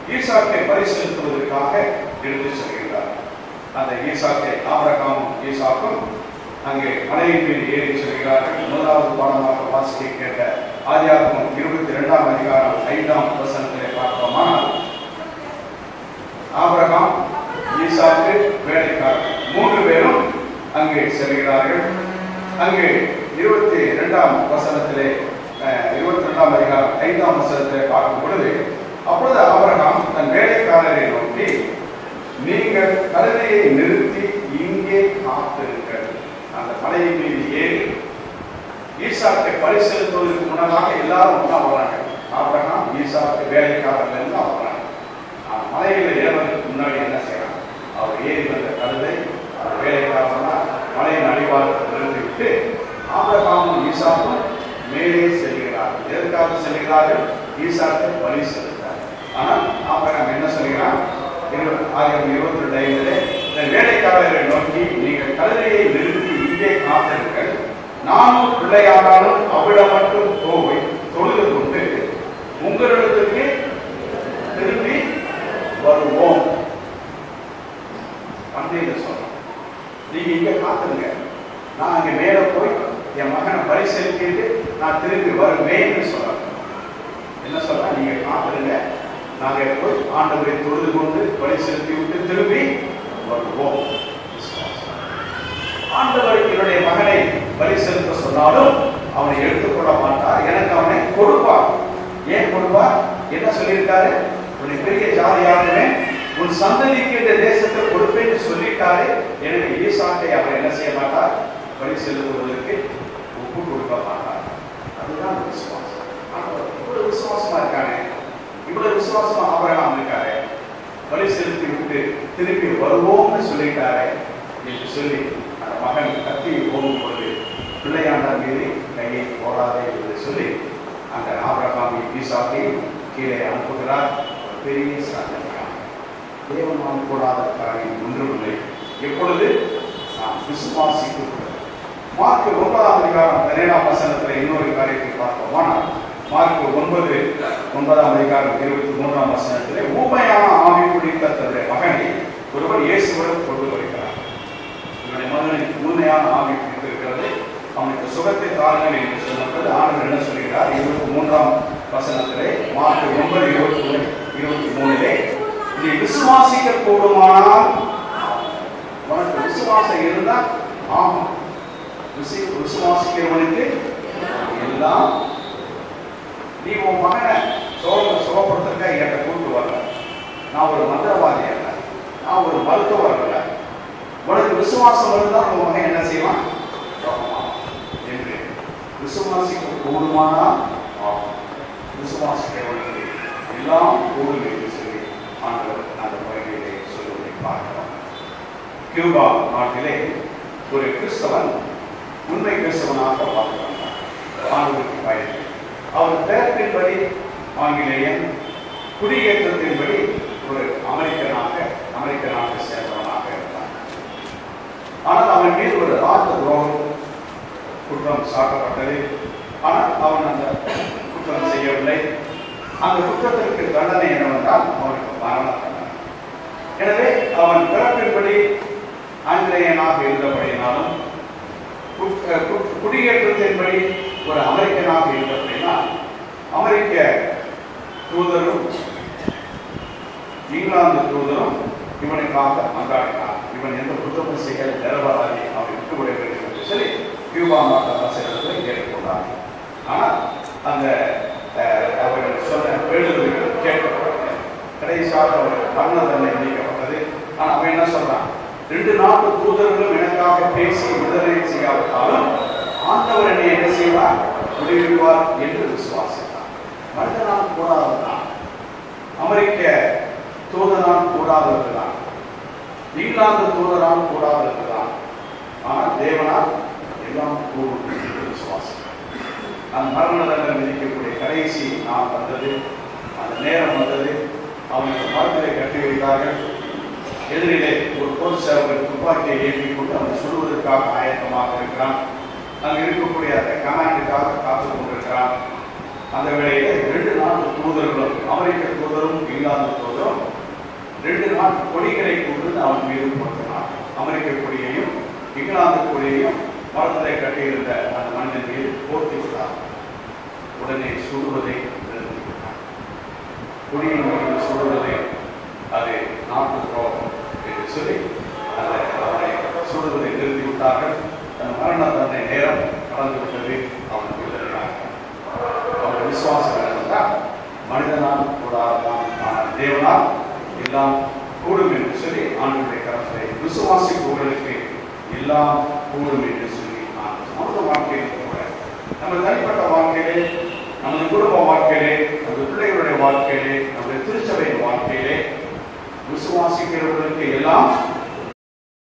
ஈசாக்கை பரிசீலித்துவதற்காக எடுத்து செல்கிறார் அந்த ஈசாக்கை ஆபரகாமும் ஈசாக்கும் அங்கே மலையின் மீது ஏறி செல்கிறார்கள் முதலாவது பாடமாக வாசிக்க கேட்ட ஆதியாகமம் இருபத்தி இரண்டாம் அதிகாரம் ஐந்தாம் வசனத்திலே பார்ப்போமானால் ஆபிரகாம் ஈசாக்கு வேலைக்காரர் மூன்று பேரும் அங்கே செல்கிறார்கள் அங்கே இருபத்தி இரண்டாம் வசனத்திலே அஹ், இருபத்தி இரண்டாம் அதிகாரம் ஐந்தாம் வசனத்திலே பார்க்கும் பொழுது அப்பொழுது ஆபிரகாம் தன் வேலைக்காரரை நோக்கி நீங்கள் கழுதையை நிறுத்தி இங்கே காத்திருங்கள் அந்த மலையின் மீது ஏறி ஈசாக்கை பரிசீலிப்பதற்கு முன்னதாக எல்லாரும் ஒன்றா வர்றாங்க ஆபிரகாம் ஈசாக்கு வேலைக்காரர்கள் எல்லாம் வர்றாங்க ஆனா, மலையில ஏறுவதற்கு முன்னாடி என்ன செய்யறாங்க அவர் ஏறி வந்த கழுதை அவர் வேலைக்காரனா மலையின் அடிவாரத்தை நிறுத்திவிட்டு ஆபிரகாமும் ஈசாக்கும் மேலே செல்கிறார்கள் எதற்காக செல்கிறார்கள் ஈசாக்கை பலி செலுத்தார் ஆனால் ஆபிரகாம் என்ன சொல்கிறான் இருபது- ஆயிரம் இருபத்தி ரெண்டு ஐந்திலே தன் வேலைக்காரரை நோக்கி நீங்கள் கழுதையை நிறுத்தி இங்கே காத்திருங்கள் நானும் பிள்ளையானாலும் அவிடம் மட்டும் போய் தொழுது கொண்டு உங்களிடத்துக்கு திரும்பி வருவோம் அப்படின்னு சொல்றோம் நீங்க இங்க காத்துருங்க நான் அங்க மேல போய் என் மகனை பரிசீலிக்கிட்டு நான் திரும்பி வருவேன்னு சொல்றேன் என்ன சொல்றா நீங்க காத்துருங்க நாங்க போய் ஆண்டவரை தொழுது கொண்டு பரிசீலித்து விட்டு திரும்பி வருவோம் ஆண்டவர் என்னுடைய மகனை பலி செலுத்த சொன்னாலும் அவனை எடுத்துக்கொள்ள மாட்டார் எனக்கு அவனை கொடுப்பார் ஏன் கொடுப்பார் என்ன சொல்லியிருக்காரு உன்னை பெரிய ஜாதியாகுவேன் உன் சந்ததிக்கு இந்த தேசத்தை கொடுப்பேன்னு சொல்லிட்டாரு எனவே ஈசாட்டை அவர் என்ன செய்ய மாட்டார் பலி செலுத்துவதற்கு ஒப்பு கொடுக்க மாட்டார் அதுதான் விசுவாசம் ஆண்டவர் இவ்வளவு விசுவாசமா இருக்கானே இவ்வளவு விசுவாசமா ஆபரகாம் இருக்காரு பலி செலுத்தி விட்டு திருப்பி வருவோம்னு சொல்லிட்டாரு என்று சொல்லி அந்த மகன் கத்தி போகும் பொழுது பிள்ளையாண்டார் மீது கையை போடாதே என்று சொல்லி அந்த ஆபிரகாமி ஈசாக்கை கீழே அனுப்புகிறார் ஒரு பெரிய சாதனையாக தேவனால் கூடாத காரியம் ஒன்றுமில்லை எப்பொழுது நாம் விசுவாசிக்கும் மார்க் ஒன்பதாம் அதிகாரம் பதினேழாம் வசனத்தில் இன்னொரு காரியத்தை பார்ப்போமானால் மார்க் ஒன்பது ஒன்பதாம் அதிகாரம் இருபத்தி மூன்றாம் வசனத்திலே ஊமையான ஆவி பிடித்த தன்னுடைய மகனை ஒருவர் இயேசுவிடம் கொண்டு வருகிறார் இவனுடைய மகனுக்கு உண்மையான ஆவி பிடித்திருக்கிறது அவனுக்கு சுகத்தை தாருங்கள் என்று சொன்னபோது ஆண்டவர் என்ன சொல்கிறார் இருபத்தி மூன்றாம் வசனத்திலே மார்க் ஒன்பது இருபத்தி மூணு இருபத்தி மூணிலே நீ விசுவாசிக்க கூடுமானால் உனக்கு விசுவாசம் இருந்தா ஆமாம் விசு விசுவாசிக்கிறவனுக்கு எல்லாம் நீ உன் மகனை சோக சுகப்படுத்துக்க என்கிட்ட கூட்டு வரல நான் ஒரு மந்திரவாதி அல்ல நான் ஒரு மருத்துவர் அல்ல உனக்கு விசுவாசம் இருந்தால் உன் மகன் என்ன செய்வான் சுகமாவான் என்று விசுவாசிக்க கூடுமானால் ஆகும் விசுவாசிக்கிறவனுக்கு எல்லாம் கூடும் என்று சொல்லி ஆண்டவர் அந்த பகுதியிலே சொல்வதை பார்க்கிறோம் கியூபா நாட்டிலே ஒரு கிறிஸ்தவன் உண்மை கிறிஸ்தவனாக வாழ்ந்து வந்தார் ஆண்டவருக்கு பயன் அவர் பிறப்பின்படி ஆங்கிலேயன் குடியேற்றத்தின்படி ஒரு அமெரிக்கனாக அமெரிக்க நாட்டை சேர்ந்தவனாக இருந்தார் ஆனால் அவன் மீது ஒரு ராஜ துரோகம் குற்றம் சாட்டப்பட்டது ஆனால் அவன் அந்த குற்றம் செய்யவில்லை அந்த குற்றத்திற்கு தண்டனை என்னவென்றால் அவனுக்கு மரண தண்டனை எனவே அவன் பிறப்பின்படி ஆங்கிலேயனாக இருந்தபடியினாலும் குற்ற- குற்ற- குடியேற்றத்தின்படி ஒரு அமெரிக்கனாக இருந்தபடினால் அமெரிக்க தூதரும் இங்கிலாந்து தூதரும் இவனுக்காக மன்றாடினார் இவன் எந்த குற்றமும் செய்ய நிரபராதி அவன் விட்டு விட வேண்டும் என்று சொல்லி கியூபா நாட்டு அரசிடத்தில் கேட்டுக்கொண்டார் ஆனால் அந்த அஹ், அவர்கள் சொன்ன வேண்டுதல்கள் கேட்கப்படவில்லை கடைசியாக அவர் மரண தண்டனை விதிக்கப்பட்டது ஆனால் அவன் என்ன சொல்றான் ரெண்டு நாட்டு தூதர்களும் எனக்காக பேசி விடுதலை செய்யாவிட்டாலும் ஆண்டவர் என்னை என்ன செய்வார் விடுவிப்பார் என்று விசுவாசித்தார் மனிதனால் கூடாததுதான் அமெரிக்க தூதனால் கூடாததுதான் இங்கிலாந்து தூதனால் கூடாததுதான் ஆனால் தேவனால் எல்லாம் கூடும் என்று விசுவாசம் அந்த மரண தண்டனை விதிக்கக்கூடிய கடைசி நாள் வந்தது அந்த நேரம் வந்தது அவனுக்கு மரத்திலே கட்டி வைத்தார்கள் எதிரிலே ஒரு பொது சேவகன் துப்பாக்கியை ஏற்றிக் கொண்டு அவனை சுடுவதற்காக ஆயத்தமாக இருக்கிறான் அங்கு இருக்கக்கூடிய அந்த கமாண்டுக்காக காத்து கொண்டிருக்கிறான் அந்த வேளையில ரெண்டு நாட்டு தூதர்களும் அமெரிக்க தூதரும் இங்கிலாந்து தூதரும் ரெண்டு நாட்டு கொடிகளை கொண்டு அவன் மீது போட்டினான் அமெரிக்க கொடியையும் இங்கிலாந்து கொடியையும் மரத்திலே கட்டியிருந்த அந்த மனிதன் மீது போர்த்தி விட்டார் உடனே சுடுவதை நிறுத்தி விட்டார் கொடியின் மீது சுடுவதை அது நாட்டு துரோகம் என்று சொல்லி அதை அவனை சுடுவதை நிறுத்தி விட்டார்கள் தன் மரண தன்னை நேரம் கடந்து விட்டது அவன் விடுதலையாக அவர் விசுவாசம் இருந்தால் மனிதனால் கூடாதான் ஆனால் தேவனால் எல்லாம் கூடும் என்று சொல்லி ஆண்டுடைய கருத்தை விசுவாசிப்பவர்களுக்கு எல்லாம் கூடும் என்று சொல்லி நான் நமது வாழ்க்கையில் கூட நம்ம தனிப்பட்ட வாழ்க்கையிலே நமது குடும்ப வாழ்க்கையிலே நமது பிள்ளைகளுடைய வாழ்க்கையிலே நம்முடைய திருச்சபையின் வாழ்க்கையிலே விசுவாசிக்கிறவர்களுக்கு எல்லாம்